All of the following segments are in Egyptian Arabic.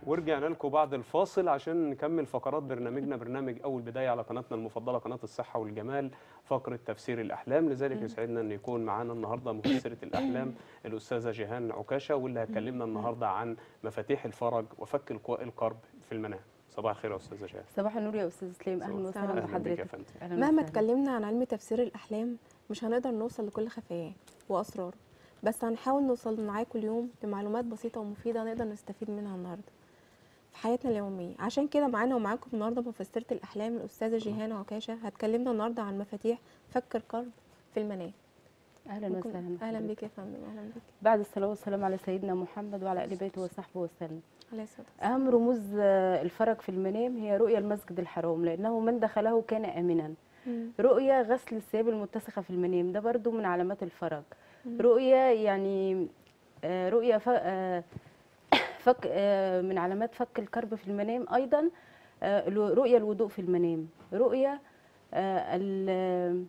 ورجعنا لكم بعد الفاصل عشان نكمل فقرات برنامجنا برنامج اول بدايه على قناتنا المفضله قناه الصحه والجمال فقره تفسير الاحلام لذلك يسعدنا ان يكون معانا النهارده مفسره الاحلام الاستاذه جيهان عكاشه واللي هتكلمنا النهارده عن مفاتيح الفرج وفك القواء القرب في المنام صباح الخير يا استاذه جيهان صباح النور يا استاذ سليم اهلا صباح وسهلا الخير. اهلا بك يا بحضرتك فندم أهلاً مهما وسهلاً. اتكلمنا عن علم تفسير الأحلام مش هنقدر نوصل لكل خفاياه وأسراره بس هنحاول نوصل معاه كل يوم لمعلومات بسيطة ومفيدة نقدر نستفيد منها النهاردة في حياتنا اليومية عشان كده معانا ومعاكم النهاردة مفسرة الأحلام الأستاذة جيهان عكاشة هتكلمنا النهاردة عن مفاتيح فك القلب في المنام اهلا ممكن- وسهلا أهلا بحضرتك. بك يا فندم أهلا بك بعد الصلاه والسلام على سيدنا محمد وعلى ال بيته وصحبه وسلم عليه الصلاة والسلام اهم رموز آه، الفرج في المنام هي رؤيا المسجد الحرام لانه من دخله كان امنا مم. رؤيا غسل الثياب المتسخه في المنام ده برضو من علامات الفرج مم. رؤيا يعني آه، رؤيا ف- آه، فك آه، من علامات فك الكرب في المنام ايضا آه، الو- رؤيا الوضوء في المنام رؤيا آه، ال-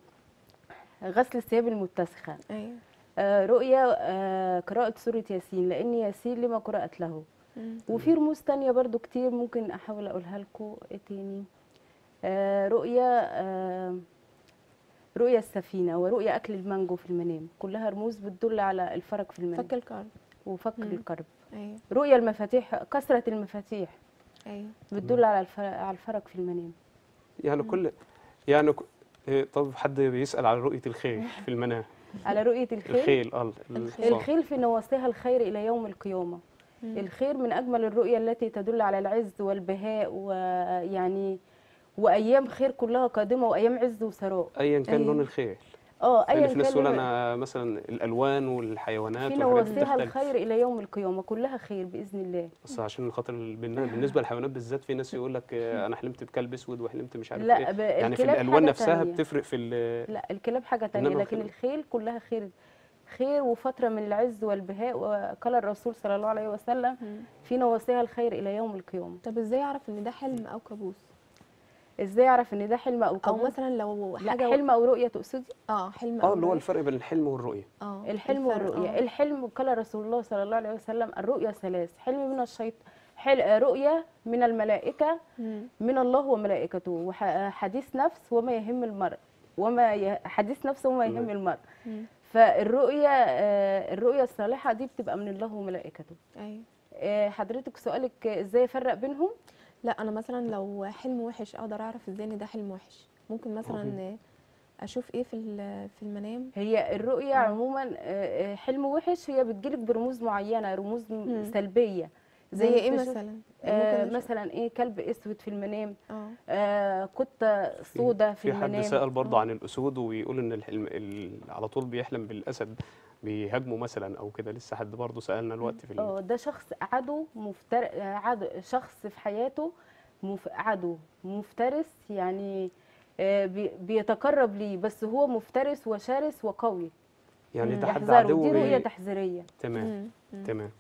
غسل الثياب المتسخه أيوة آه، رؤيا آه، قراءة سورة ياسين لأن ياسين لما قرأت له مم. وفي رموز تانية برضو كتير ممكن أحاول أقولها لكم إيه تاني آه، رؤيا آه، رؤيا السفينة ورؤيا أكل المانجو في المنام كلها رموز بتدل على الفرج في المنام فك القلب وفك مم. الكرب أيوة رؤيا المفاتيح كثرة المفاتيح أيوة بتدل على الفرج, على الفرج في المنام يعني كل يعني ك- إيه، طب حد بيسال على رؤيه الخيل في المنام على رؤية الخيل الخيل اه الخيل. الخيل في نواصيها الخير إلى يوم القيامة مم. الخير من أجمل الرؤيا التي تدل على العز والبهاء ويعني وأيام خير كلها قادمة وأيام عز وثراء ايا كان أيوة. لون الخيل اه لان أيا في ناس كان تقول لون- انا مثلا الالوان والحيوانات في والحاجات دي نواصيها بتختلف الخير إلى يوم القيامة كلها خير بإذن الله بس عشان خاطر ال- بالن- بالنسبه للحيوانات بالذات في ناس يقول لك آه، انا حلمت بكلب اسود وحلمت مش عارف لا ايه ب- يعني في الكلاب الالوان حاجة نفسها تانية. بتفرق في ال- لا الكلاب حاجة تانية إنما لكن الخيل- الخيل كلها خير خير وفترة من العز والبهاء وقال الرسول صلى الله عليه وسلم مم. في نواصيها الخير إلى يوم القيامة طب ازاي اعرف ان ده حلم او كابوس ازاي اعرف ان ده حلم او او كابوس مثلا لو لا حاجه حلم او رؤيه تقصدي اه حلم اه أو اللي هو رؤية. الفرق بين الحلم والرؤيه اه الحلم الفرق، والرؤيه آه. الحلم قال رسول الله صلى الله عليه وسلم الرؤيا ثلاث حلم من الشيطان حل... رؤيا من الملائكه مم. من الله وملائكته وحديث نفس وما يهم المرء وما ي... حديث نفس وما يهم تمام. المرء مم. فالرؤيا آه، الرؤيا الصالحه دي بتبقى من الله وملائكته ايوه آه، حضرتك سؤالك ازاي افرق بينهم لا انا مثلا لو حلم وحش اقدر اعرف ازاي ان ده حلم وحش ممكن مثلا اشوف ايه في ال- في المنام هي الرؤية آه. عموما آه، آه، حلم وحش هي بتجيلك برموز معينة رموز م- مم. سلبية زي إنك ايه تشوف- مثلا آه ممكن أشوف- مثلا ايه كلب اسود في المنام اه آه قطة سودة في, في حد المنام سال برضه آه. عن الاسود ويقول ان الحلم ال... على طول بيحلم بالاسد بيهاجمه مثلا او كده لسه حد برضه سالنا الوقت في ال... اه ده شخص عدو مفتر آه، عدو شخص في حياته مف... عدو مفترس يعني آه بي... بيتقرب ليه بس هو مفترس وشرس وقوي يعني ده حد يحذروا عدو دي رؤية بي... تحذيرية تمام مم. مم. تمام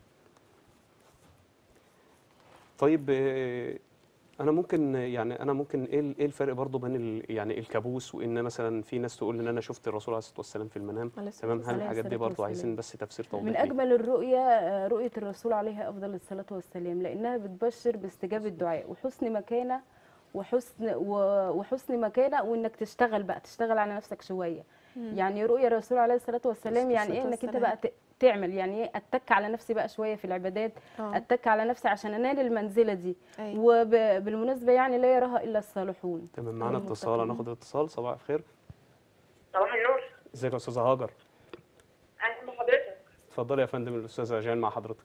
طيب آه، انا ممكن يعني انا ممكن ايه ال- ايه الفرق برضه بين ال- يعني الكابوس وان مثلا في ناس تقول ان انا شفت الرسول عليه الصلاه والسلام في المنام عليه الصلاة تمام هل والسلام. عليه الحاجات دي الصلاة برضه عايزين والسلام. بس تفسير توضيح من ليه؟ أجمل الرؤيا آه، رؤية الرسول عليه أفضل الصلاة والسلام لأنها بتبشر باستجابة دعاء وحسن مكانة وحسن و- وحسن مكانة وإنك تشتغل بقى تشتغل على نفسك شوية مم. يعني رؤيا الرسول عليه الصلاة والسلام يعني إيه الصلاة إنك أنت والسلام. بقى ت- تعمل يعني إيه أتك على نفسي بقى شوية في العبادات اه أتك على نفسي عشان أنال المنزلة دي ايوه وبالمناسبة يعني لا يراها إلا الصالحون تمام معانا أيوة، اتصال متفقين. هناخد اتصال صباح الخير صباح النور ازيك يا استاذه هاجر اهلا بحضرتك اتفضلي يا فندم الاستاذه جان مع حضرتك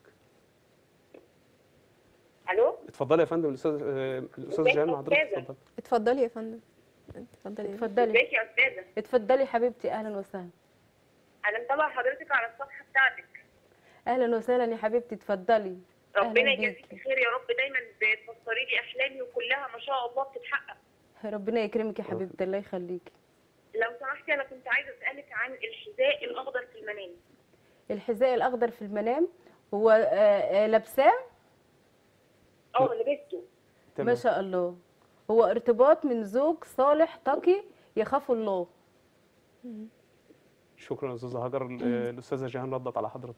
الو اتفضلي يا فندم الاستاذ آه، الاستاذه ازيك جان يا مع حضرتك أستاذة؟ اتفضلي اتفضلي يا فندم اتفضلي يا اتفضلي ازيك يا استاذه اتفضلي حبيبتي أهلا وسهلا انا متابعه حضرتك على الصفحه بتاعتك أهلا وسهلا يا حبيبتي اتفضلي ربنا أهلاً يجازيك بيكي. خير يا رب دايما بتفسري لي احلامي وكلها ما شاء الله بتتحقق ربنا يكرمك يا حبيبتي الله يخليكي لو سمحتي انا كنت عايزه اسالك عن الحذاء الاخضر في المنام الحذاء الاخضر في المنام هو آه، آه، لابساه اه لبسته ما تمام شاء الله هو ارتباط من زوج صالح تقي يخاف الله شكرا يا استاذه هاجر آه، الاستاذه جيهان ردت على حضرتك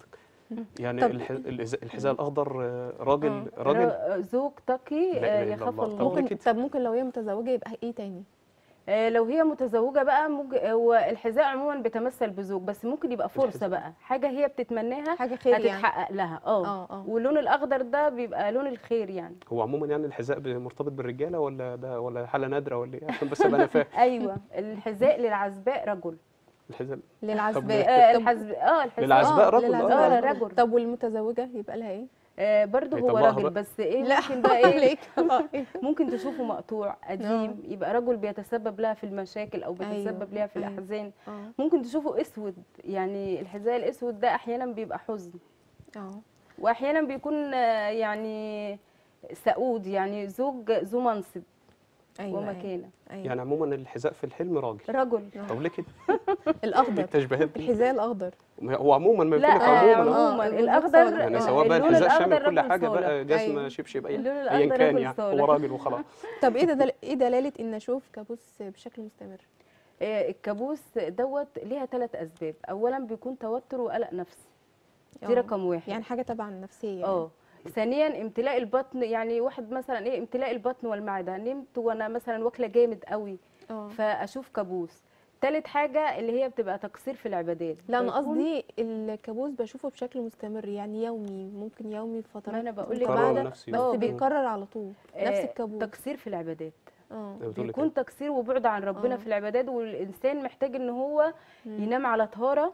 يعني طب- الح- الإز- الحذاء الاخضر آه، راجل آه. راجل را- زوج تقي لا آه، إله إلا يخاف الله. طب الله ليه ممكن كده؟ طب ممكن لو هي متزوجه يبقى ايه تاني آه، لو هي متزوجه بقى ممكن هو الحذاء عموما بيتمثل بزوج بس ممكن يبقى فرصه الحذاء. بقى حاجه هي بتتمناها حاجه خير يعني هتتحقق لها اه اه اه واللون الاخضر ده بيبقى لون الخير يعني هو عموما يعني الحذاء ب- مرتبط بالرجاله ولا ده ولا حاله نادره ولا ايه عشان بس ابقى انا فاهم ايوه الحذاء للعزباء رجل الحذاء للعزباء آه طب- الحزب اه الحذاء للعزباء آه، رجل، آه. للعزباء آه، رجل. رجل. طب والمتزوجه يبقى لها ايه آه برضه هو هيطلعها راجل بقى. بس ايه لا ممكن بقى ايه ليك آه، إيه؟ ممكن تشوفه مقطوع قديم يبقى رجل بيتسبب لها في المشاكل او أيوة، بيتسبب لها في أيوة. الاحزان اه ممكن تشوفه اسود يعني الحذاء الاسود ده احيانا بيبقى حزن اه واحيانا بيكون آه، يعني سعود يعني زوج ذو منصب ايوه أيوة. ومكانه أيوة. يعني عموما الحذاء في الحلم راجل رجل طب ليه كده؟ الاخضر التشبيهات دي الحذاء الاخضر هو عموما ما لا يقول لك آه، عموما آه. عموما آه، الاخضر الرجل يعني آه، سواء بقى اللون الحذاء شامل الأخضر كل رجل حاجه صالح. بقى جزمه أيوة. شبشب اي اللون ايا الأخضر كان رجل يعني صالح. هو راجل وخلاص طب ايه دل... ايه دلاله ان اشوف كابوس بشكل مستمر آه، الكابوس دوت ليها ثلاث اسباب اولا بيكون توتر وقلق نفسي دي آه. رقم واحد يعني حاجه تبع النفسيه يعني. اه ثانيا امتلاء البطن يعني واحد مثلا ايه امتلاء البطن والمعده نمت وانا مثلا واكله جامد قوي اه فاشوف كابوس تالت حاجه اللي هي بتبقى تقصير في العبادات لا انا فيكون- قصدي الكابوس بشوفه بشكل مستمر يعني يومي ممكن يومي في فترات ما أنا بقول لك بيكرر متباعدة، نفسه بس آه، بيتكرر على طول نفس آه، الكابوس تقصير في العبادات اه بتقول لك بيكون تقصير وبعد عن ربنا آه. في العبادات والانسان محتاج ان هو مم. ينام على طهاره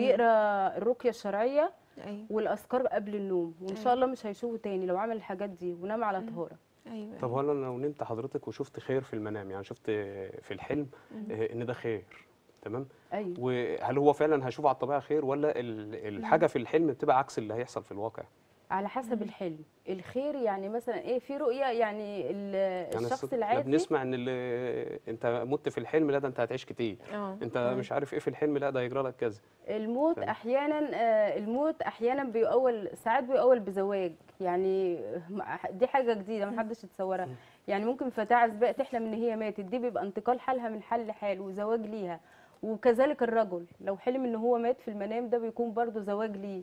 ويقرا الرقيه الشرعيه ايوه والاذكار قبل النوم وان أيوة. شاء الله مش هيشوفه تاني لو عمل الحاجات دي ونام على مم. طهاره ايوه طب هو انا لو نمت حضرتك وشفت خير في المنام يعني شفت في الحلم آه، ان ده خير تمام ايوه وهل هو فعلا هشوف على الطبيعه خير ولا ال- الحاجه في الحلم بتبقى عكس اللي هيحصل في الواقع على حسب الحلم الخير يعني مثلا ايه في رؤيه يعني ال- يعني الشخص الص- احنا العادي بنسمع ان اللي انت مت في الحلم لا ده انت هتعيش كتير اه انت آه. مش عارف ايه في الحلم لا ده هيجرى لك كذا الموت فاهم. احيانا آه، الموت احيانا بيؤول ساعات بيؤول بزواج يعني دي حاجه جديده ما حدش يتصورها يعني ممكن فتاه عزباء تحلم ان هي ماتت دي بيبقى انتقال حالها من حال لحال وزواج ليها وكذلك الرجل لو حلم ان هو مات في المنام ده بيكون برضو زواج ليه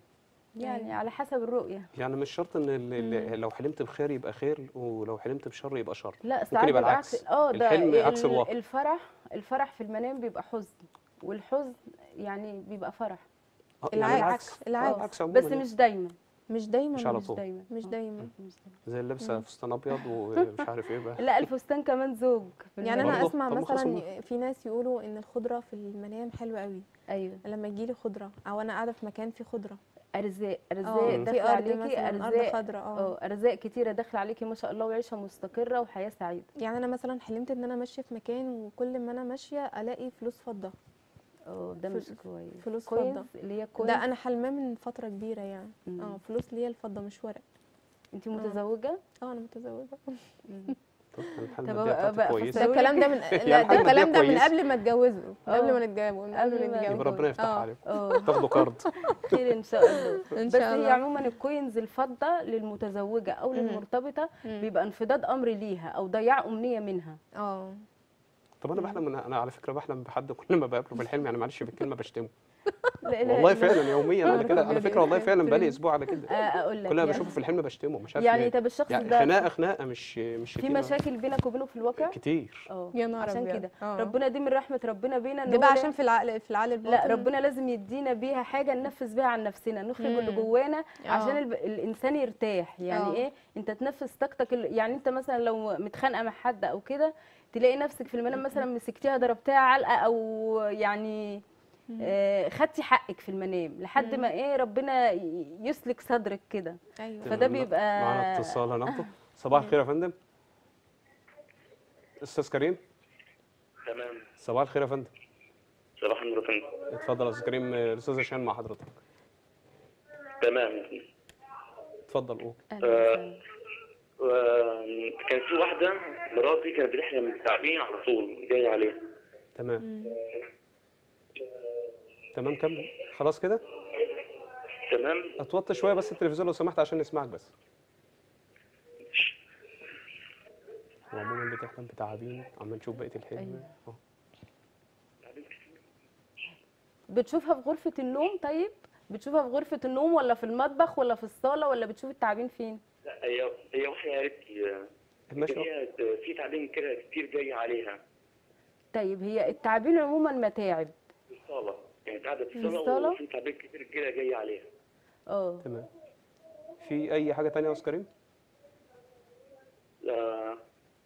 يعني أيوة. على حسب الرؤيه يعني مش شرط ان ال- ال- لو حلمت بخير يبقى خير ولو حلمت بشر يبقى شر لا ساعات يبقى بيبقى العكس. عكس اه ده الحلم ال- عكس الواقع. الفرح الفرح في المنام بيبقى حزن والحزن يعني بيبقى فرح آه، يعني العكس العكس العكس عموما بس يعني. مش دايما مش دايما مش على مش طول. دايما مش آه، دايما مش دايما زي اللي لابسه فستان ابيض ومش عارف ايه بقى لا الفستان كمان زوج في يعني المنام. انا برضه؟ اسمع طب ما خلاص مثلا في ناس يقولوا ان الخضره في المنام حلوه قوي ايوه لما يجيلي خضره او انا قاعده في مكان فيه خضره ارزاق اه ارزاق في داخله ارض عليكي مثلا ارض ارزاق خضراء اه اه ارزاق كتيره داخله عليكي ما شاء الله وعيشه مستقره وحياه سعيده يعني انا مثلا حلمت ان انا ماشيه في مكان وكل ما انا ماشيه الاقي فلوس فضه اه ده فلوس- مش كويس فلوس كويس فضة. اللي هي كويس ده انا حلماه من فتره كبيره يعني مم. اه فلوس اللي هي الفضه مش ورق انت متزوجه اه انا متزوجه مم. طب الحلم طب المادية بقى- بتاعتك بقى كويسه ده الكلام ده من يعني لا الحاجة ده الكلام المادية ده من كويسة. قبل ما اتجوزه من قبل اه. ما نتجوز من قبل قبل ما ما نتجوز يبقى ربنا يفتح اه. عليكم اه تاخدوا كارد خير ان شاء الله ان بس شاء هي الله عموما الكوينز الفضه للمتزوجه او مم. للمرتبطه مم. بيبقى انفضاض امر ليها او ضياع امنيه منها اه طب انا بحلم انا انا على فكره بحلم بحد كل ما بقابله بالحلم يعني معلش بالكلمه بشتمه لا إله والله إلا الله. فعلا يوميا انا كده على أبيض فكره والله يا فعلا بقالي ساتر. اسبوع على كده آه، اقول لك كل ما يعني, بشوفه في الحلم بشتمه مش عارف يعني ليه. طب الشخص يعني ده خناقه خناقه مش مش في شتيمة. مشاكل بينك وبينه في الواقع كتير اه يا نهار عشان أبيض. كده اه. ربنا دي من رحمه ربنا بينا ان ده هو بقى لا- عشان في العقل في العقل الباطن لا ربنا لازم يدينا بيها حاجه ننفذ بيها عن نفسنا نخرج اللي مم. جوانا عشان اه. الب... الانسان يرتاح يعني اه. ايه انت تنفذ طاقتك ال... يعني انت مثلا لو متخانقه مع حد او كده تلاقي نفسك في المنام مثلا مسكتيها ضربتيها علقه او يعني آه خدتي حقك في المنام لحد ما ايه ربنا ي- يسلك صدرك كده ايوه فده بيبقى معانا اتصال هناخده صباح الخير يا فندم استاذ كريم تمام صباح الخير يا فندم صباح النور يا فندم اتفضل يا استاذ كريم الاستاذ هشام مع حضرتك تمام يا فندم. اتفضل قول أهلاً آه، وسهلاً. آه، كان في واحدة مراتي كانت بتحلم بالتعبين على طول جاية عليها تمام تمام كمل خلاص كده تمام اتوطى شويه بس التلفزيون لو سمحت عشان نسمعك بس هو عموما بتحلم بتعابين عمال نشوف بقيه الحلم أيوة. اه. بتشوفها في غرفه النوم طيب بتشوفها في غرفه النوم ولا في المطبخ ولا في الصاله ولا بتشوف التعابين فين لا هي هي واحده قالت لي ماشي هي في تعبين كده كتير جاي عليها طيب هي التعابين عموما متاعب في الصاله يعني قاعده في في الصاله الصالة؟ وفي تعبين كتير كده جاي عليها اه تمام في اي حاجه تانية يا استاذ كريم لا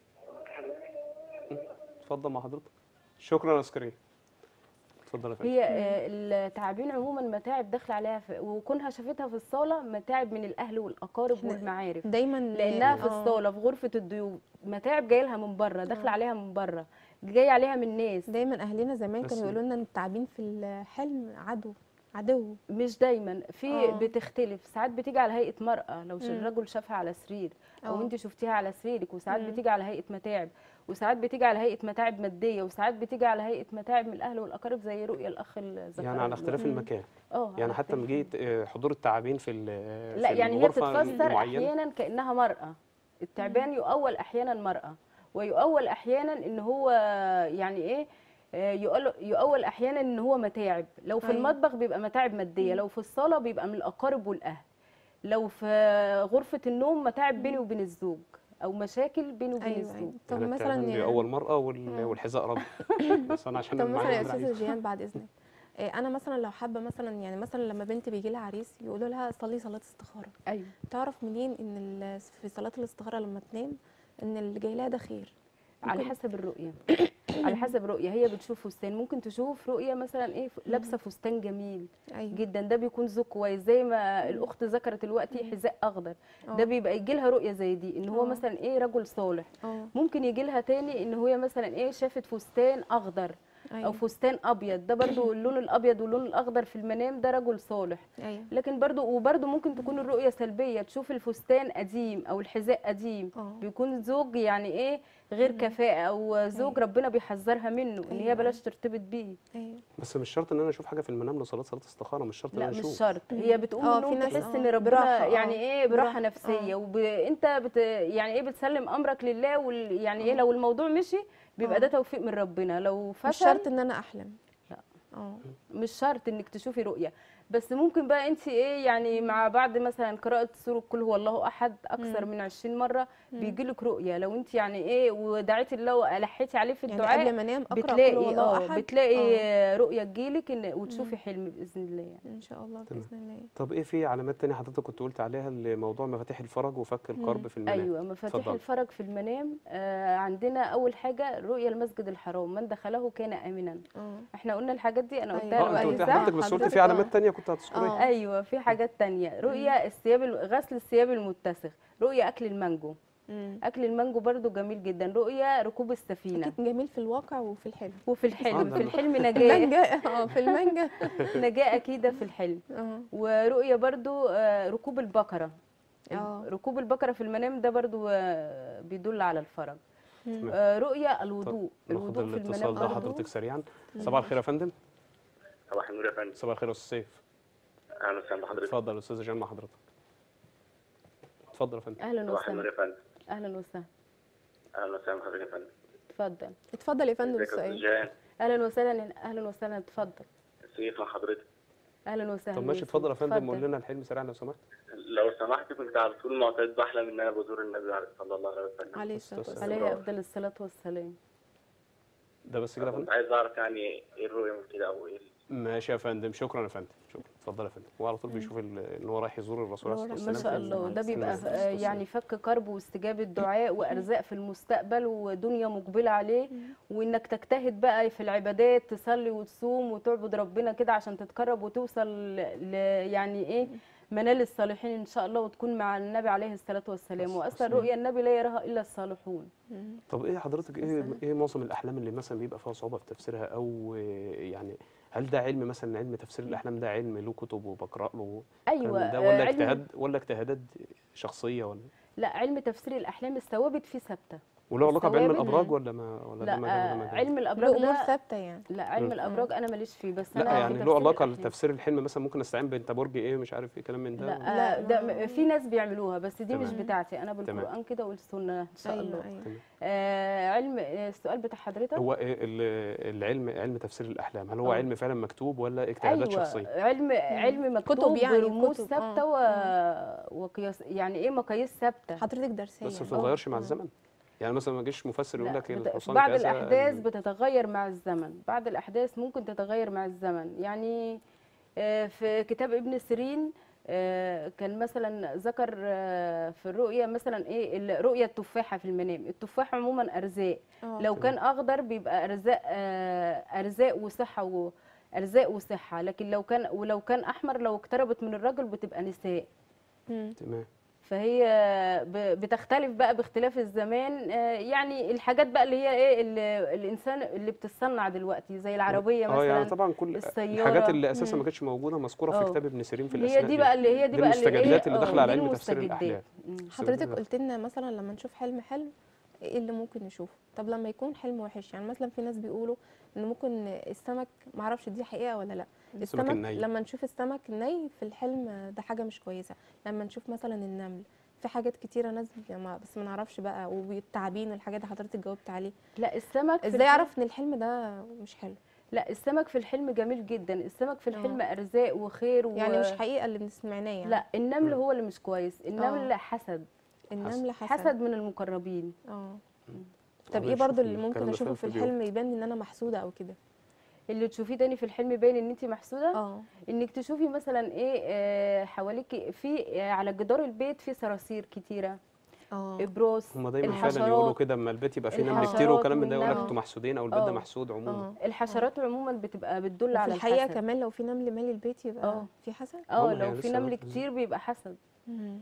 اتفضل مع حضرتك شكرا يا استاذ كريم اتفضل يا فندم هي آه، التعابين عموما متاعب داخله عليها في وكونها شافتها في الصاله متاعب من الاهل والاقارب إحنا والمعارف دايما لانها في آه. الصاله في غرفه الضيوف متاعب جايه لها من بره داخله عليها من بره جايه عليها من ناس دايما اهلنا زمان بس- كانوا يقولوا لنا ان التعابين في الحلم عدو عدو مش دايما في آه. بتختلف ساعات بتيجي على هيئه مرأة لو ش- مم. الرجل شافها على سرير او آه. انت شفتيها على سريرك وساعات مم. بتيجي على هيئه متاعب وساعات بتيجي على هيئه متاعب ماديه وساعات بتيجي على هيئه متاعب من الاهل والاقارب زي رؤيا الاخ الذكر يعني على اختلاف مم. المكان اه يعني على حتى لما اختلاف. جيت آه، حضور التعابين في ال- لا في يعني هي الغرفة تتفسر معينة احيانا كانها مرأة التعبان يؤول احيانا مرأة ويؤول احيانا ان هو يعني ايه آه، يؤول يؤول احيانا ان هو متاعب لو في أيوة. المطبخ بيبقى متاعب ماديه لو في الصاله بيبقى من الاقارب والاهل لو في غرفه النوم متاعب بيني وبين الزوج او مشاكل بيني وبين ايوه الزوج أيوة. طب يعني مثلا التعبان يعني اول مرأة وال- والحذاء رجل بس انا عشان طب مثلا المعلومة يا دي استاذه عايز- جيهان بعد اذنك إيه، انا مثلا لو حابه مثلا يعني مثلا لما بنت بيجي لها عريس يقولوا لها صلي صلاه استخاره ايوه تعرف منين ان ال- في صلاه الاستخاره لما تنام ان اللي جاي لها ده خير على ممكن- حسب الرؤيه على حسب الرؤيه هي بتشوف فستان ممكن تشوف رؤيه مثلا ايه لابسه فستان جميل ايوه جدا ده بيكون ذوق كويس زي ما الاخت ذكرت دلوقتي حذاء اخضر ده آه. بيبقى يجي لها رؤيه زي دي ان هو آه. مثلا ايه رجل صالح اه ممكن يجي لها تاني ان هو مثلا ايه شافت فستان اخضر او ايوه فستان ابيض ده برضو اللون الابيض واللون الاخضر في المنام ده رجل صالح ايوه لكن برضو وبرضو ممكن تكون الرؤيه سلبيه تشوف الفستان قديم او الحذاء قديم اه بيكون زوج يعني ايه غير كفاءه او زوج أيوة. ربنا بيحذرها منه ان هي أيوة. بلاش ترتبط بيه ايوه بس مش شرط ان انا اشوف حاجة في المنام لصلاة صلاة استخارة مش شرط ان لا انا مش اشوف شرط هي بتقوم آه، من في النوم ناس تحس آه، ان ربنا براحة، يعني آه، ايه براحه براحة، نفسيه آه. وانت بت يعني ايه بتسلم امرك لله وال يعني ايه آه. لو الموضوع مشي بيبقى آه. ده توفيق من ربنا لو مش فشل شرط ان انا احلم لا. اه مش شرط انك تشوفي رؤيه بس ممكن بقى انت ايه يعني مع بعد مثلا قراءه سوره قل هو الله احد اكثر مم. من 20 مره مم. بيجي لك رؤيه لو انت يعني ايه ودعيتي الله والحيتي عليه في يعني الدعاء قبل ما انام اقرا بتلاقي قل هو الله اه احد بتلاقي آه. رؤيه تجيلك إن وتشوفي حلم باذن الله يعني ان شاء الله تمام. باذن الله طب ايه في علامات تانية حضرتك كنت قلت عليها لموضوع مفاتيح الفرج وفك الكرب مم. في المنام ايوه مفاتيح اتفضل. الفرج في المنام آه عندنا اول حاجه رؤيه المسجد الحرام من دخله كان امنا اه احنا قلنا الحاجات دي انا قلتها أيوة. اه انت دلوقتي قلت صح حضرتك بس قلت حضرتك في علامات آه. تانية كنت هتذكريها آه. ايوه في حاجات تانية رؤيه الثياب ال- غسل الثياب المتسخ رؤيه اكل المانجو مم. اكل المانجو برضو جميل جدا رؤيه ركوب السفينه اكيد جميل في الواقع وفي الحلم وفي آه، الحلم ده في أنا- الحلم نجاه المانجا اه في المانجا نجاه اكيده في الحلم اه ورؤيه برضو آه، ركوب البقره اه ركوب البقره في المنام ده برضو آه، بيدل على الفرج مم. آه، رؤيه الوضوء ناخد الوضوء في الاتصال المنام ده برضو حضرتك سريعا صباح الخير يا فندم صباح النور يا فندم صباح الخير يا استاذ سيف اهلا وسهلا بحضرتك اتفضل يا استاذ جان مع حضرتك اتفضل يا فندم اهلا صباح النور وسهلا يا فندم اهلا وسهلا اهلا وسهلا بحضرتك يا فندم اتفضل اتفضل يا فندم ازيك يا استاذ السؤال جان اهلا وسهلا اهلا وسهلا اتفضل سيف مع حضرتك اهلا وسهلا طب ماشي يوسف. اتفضل يا فندم قول اتفضل. لنا الحلم سريعا لو سمحت لو سمحت كنت على طول معتاد بحلم ان انا بزور النبي عليه صلى الله عليه وسلم عليه الصلاه أستاذ والسلام عليه افضل الصلاه والسلام ده بس كده يا كنت فندم عايز اعرف يعني ايه الرؤيه من كده او ايه ماشي يا فندم شكرا يا فندم شكرا اتفضل يا فندم هو على طول بيشوف ال- ان هو رايح يزور الرسول عليه الصلاه ما والسلام شاء في الله ده ال- بيبقى في آه، ال- يعني فك كرب واستجابه دعاء وارزاق في المستقبل ودنيا مقبله عليه وانك تجتهد بقى في العبادات تصلي وتصوم وتعبد ربنا كده عشان تتقرب وتوصل ل يعني ايه منال الصالحين ان شاء الله وتكون مع النبي عليه الصلاه والسلام واصلا والسلام. رؤيا النبي لا يراها الا الصالحون مم. طب ايه حضرتك ايه ايه معظم الاحلام اللي مثلا بيبقى فيها صعوبه في تفسيرها او إيه يعني هل ده علم مثلا علم تفسير الاحلام ده علم له كتب وبقرا له الكلام ايوه ده آه، ولا علم اجتهاد ولا اجتهادات شخصيه ولا لا علم تفسير الاحلام الثوابت فيه ثابته وله علاقه بعلم الثوابت. الابراج ولا ما ولا ده لا مجال وده آه، مجال؟ علم له الابراج امور ده ثابته يعني لا علم مم. الابراج انا ماليش فيه بس لا انا يعني في له تفسير علاقه الأحلام. لتفسير الحلم مثلا ممكن استعين بانت برج ايه مش عارف ايه كلام من ده لا, لا، آه، ده ما- م- في ناس بيعملوها بس دي مش تمام. بتاعتي انا بالقران كده والسنه ان شاء ايوه الله ايوه تمام. آه علم آه، السؤال بتاع حضرتك هو إيه ال- العلم علم تفسير الاحلام هل هو آه. علم فعلا مكتوب ولا اجتهادات ايوه شخصيه علم علم مكتوب يعني، برموز كتب، ثابته و... وقياس يعني ايه مقاييس ثابته حضرتك درسيه بس ما يعني. بتتغيرش مع آه. الزمن يعني مثلا ما يجيش مفسر يقول لا، لك بت- الحصان بعض كذا، الاحداث ال- بتتغير مع الزمن بعض الاحداث ممكن تتغير مع الزمن يعني آه، في كتاب ابن سيرين آه، كان مثلا ذكر آه، في الرؤية مثلا ايه ال- رؤية التفاحة في المنام التفاح عموما ارزاق آه. لو كان اخضر بيبقى ارزاق آه، ارزاق وصحة و ارزاق وصحة لكن لو كان ولو كان احمر لو اقتربت من الرجل بتبقى نساء مم. تمام فهي ب- بتختلف بقى باختلاف الزمان آه، يعني الحاجات بقى اللي هي ايه اللي الانسان اللي بتصنع دلوقتي زي العربيه اه يعني مثلا طبعا كل السيارة. الحاجات اللي اساسا مم. ما كانتش موجوده مذكوره في آه. كتاب ابن سيرين في هي الاسماء دي بقى اللي هي دي, دي بقى اللي المستجدات إيه؟ اللي آه، داخله على دي علم تفسير المستجدات. الاحلام مم. حضرتك قلت لنا مثلا لما نشوف حلم حلو ايه اللي ممكن نشوفه طب لما يكون حلم وحش يعني مثلا في ناس بيقولوا ان ممكن السمك معرفش دي حقيقه ولا لا السمك السمك الني. لما نشوف السمك ني في الحلم ده حاجه مش كويسه لما نشوف مثلا النمل في حاجات كتيره ناس بي- ما- بس ما نعرفش بقى والتعابين والحاجات دي حضرتك جاوبت عليه لا السمك في ازاي الحلم- اعرف ان الحلم ده مش حلو لا السمك في الحلم جميل جدا السمك في آه. الحلم ارزاق وخير و... يعني مش حقيقه اللي بنسمعناه يعني لا النمل مم. هو اللي مش كويس النمل آه. حسد النمل حسد, حسد من المقربين اه مم. طب والله ايه برضو شوفي اللي ممكن الكلام ده اشوفه فين في الفيديو. الحلم يبان ان انا محسوده او كده اللي تشوفيه تاني في الحلم باين ان انت محسوده اه انك تشوفي مثلا ايه آه، حواليكي في آه، على جدار البيت في صراصير كتيره اه ابراس هم دايما فعلا الحشرات. يقولوا كده اما البيت يبقى فيه نمل كتير الحشرات وكلام من ده يقول لك والنمل. انتوا محسودين او البيت ده آه. محسود عموما اه الحشرات عموما بتبقى بتدل وفي على الحقيقه الحسد كمان لو في نمل مالي البيت يبقى آه. في حسد اه والله لو يعني في لسه نمل بالظبط. كتير بيبقى حسد مم.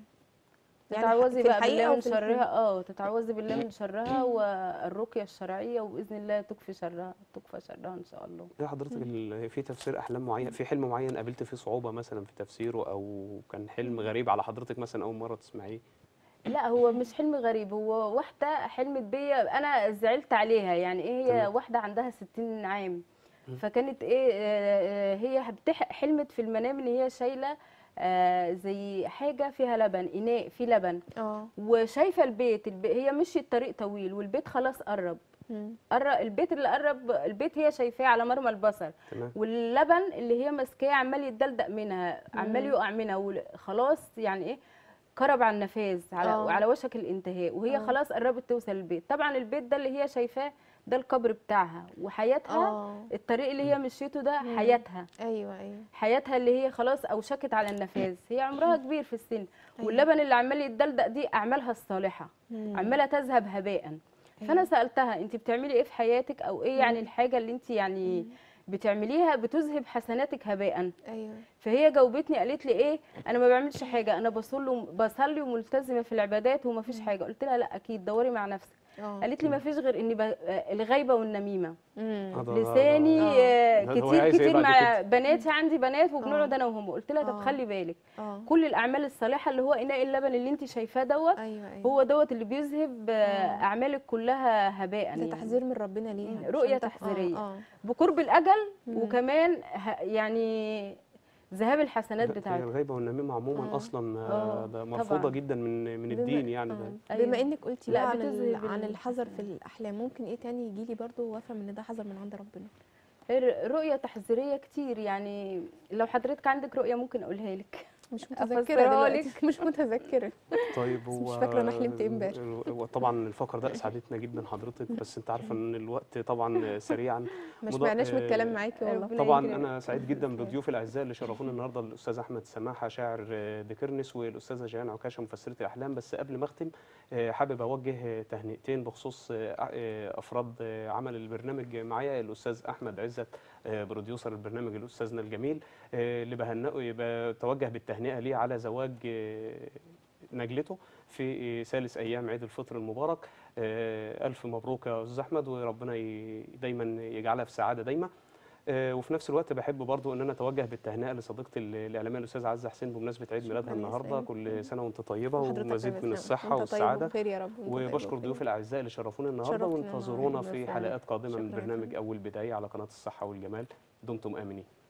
تتعوذي في بقى الحقيقة بالله من وفي الحلم. شرها اه تتعوذي بالله من شرها والرقيه الشرعيه وباذن الله تكفي شرها تكفى شرها ان شاء الله ايه حضرتك ال- في تفسير احلام معين في حلم معين قابلت فيه صعوبه مثلا في تفسيره او كان حلم غريب على حضرتك مثلا اول مره تسمعيه لا هو مش حلم غريب هو واحده حلمت بيا انا زعلت عليها يعني ايه هي تمام. واحده عندها 60 عام مم. فكانت ايه آه، آه، هي بتح- حلمت في المنام ان هي شايله آه، زي حاجه فيها لبن اناء فيه لبن اه وشايفه البيت, البيت هي مشيت طريق طويل والبيت خلاص قرب مم. قرب البيت اللي قرب البيت هي شايفاه على مرمى البصر تمام واللبن اللي هي ماسكاه عمال يتدلدق منها عمال مم. يقع منها وال- خلاص يعني ايه قرب على النفاذ على آه. وعلى وشك الانتهاء وهي آه. خلاص قربت توصل البيت طبعا البيت ده اللي هي شايفاه ده القبر بتاعها وحياتها اه الطريق اللي هي مشيته ده مم. حياتها ايوه ايوه حياتها اللي هي خلاص اوشكت على النفاذ هي عمرها كبير في السن أيوة. واللبن اللي عمال يتدلدق دي اعمالها الصالحه مم. عماله تذهب هباء فانا أيوة. سالتها انت بتعملي ايه في حياتك او ايه يعني مم. الحاجه اللي انت يعني مم. بتعمليها بتذهب حسناتك هباء ايوه فهي جاوبتني قالت لي ايه انا ما بعملش حاجه انا بصلي بصلي وملتزمه في العبادات وما فيش حاجه قلت لها لا اكيد دوري مع نفسك اه قالت لي ما فيش غير اني ب... آه، الغيبه والنميمه مم. هذا- لساني آه. آه، ده هو كتير عايز إيه كتير بعد مع كده؟ بناتي عندي بنات وبنقعد آه. انا وهم قلت لها طب آه. خلي بالك اه كل الاعمال الصالحه اللي هو اناء اللبن اللي انت شايفاه دوت ايوه ايوه هو دوت اللي بيذهب آه، آه. اعمالك كلها هباء ده يعني تحذير من ربنا ليها مم. عشان رؤية تح- آه، تحذيرية. اه بقرب الاجل مم. وكمان ه- يعني ذهاب الحسنات لا، هي بتاعتها الغيبه والنميمه عموما آه. اصلا آه، آه، ده مرفوضه طبعاً. جدا من من بما- الدين يعني آه. ده أيوة. بما انك قلتي لا، بقى عن, ال- بتذهب عن الحذر في الحسنات. الاحلام ممكن ايه تاني يجي لي برضو وافهم ان ده حذر من عند ربنا الر- رؤية تحذيرية كتير يعني لو حضرتك عندك رؤية ممكن اقولها لك مش أفسرها متذكره دلوقتي لك. مش متذكره طيب بس مش هو فاكرة أنا حلمت إيه امبارح. هو طبعا الفقره ده اسعدتنا جدا حضرتك بس انت عارفه ان الوقت طبعا سريعا ما مضا- سمعناش من آه، الكلام معاكي والله ربنا طبعا يكرمك. انا سعيد جدا بضيوف الاعزاء اللي شرفونا النهارده الاستاذ احمد سماحه شاعر آه، ديكرنس والاستاذه جيهان عكاشه مفسره الاحلام بس قبل ما اختم آه، حابب اوجه تهنئتين بخصوص آه، آه، افراد آه، عمل البرنامج معايا الاستاذ احمد عزت آه، بروديوسر البرنامج الاستاذنا الجميل آه، اللي بهنئه بتوجه بالتهنئه ليه على زواج آه، نجلته في ثالث ايام عيد الفطر المبارك آه، الف مبروك يا استاذ احمد وربنا ي- دايما يجعلها في سعاده دايما آه، وفي نفس الوقت بحب برضو ان انا اتوجه بالتهنئه لصديقتي ال- الاعلاميه الاستاذه عزه حسين بمناسبه عيد ميلادها شكراً يا النهارده إسلام. كل سنه وانت طيبه وحضرتك ومزيد طيب من يا الصحه إسلام. وأنت طيب والسعاده وبخير يا رب وأنت طيب وبشكر وبخير. ضيوف الاعزاء اللي شرفونا النهارده شرفتنا وانتظرونا النهاردة. في بس حلقات قادمه من شكراً يا برنامج فندم. اول بدايه على قناه الصحه والجمال دمتم امنين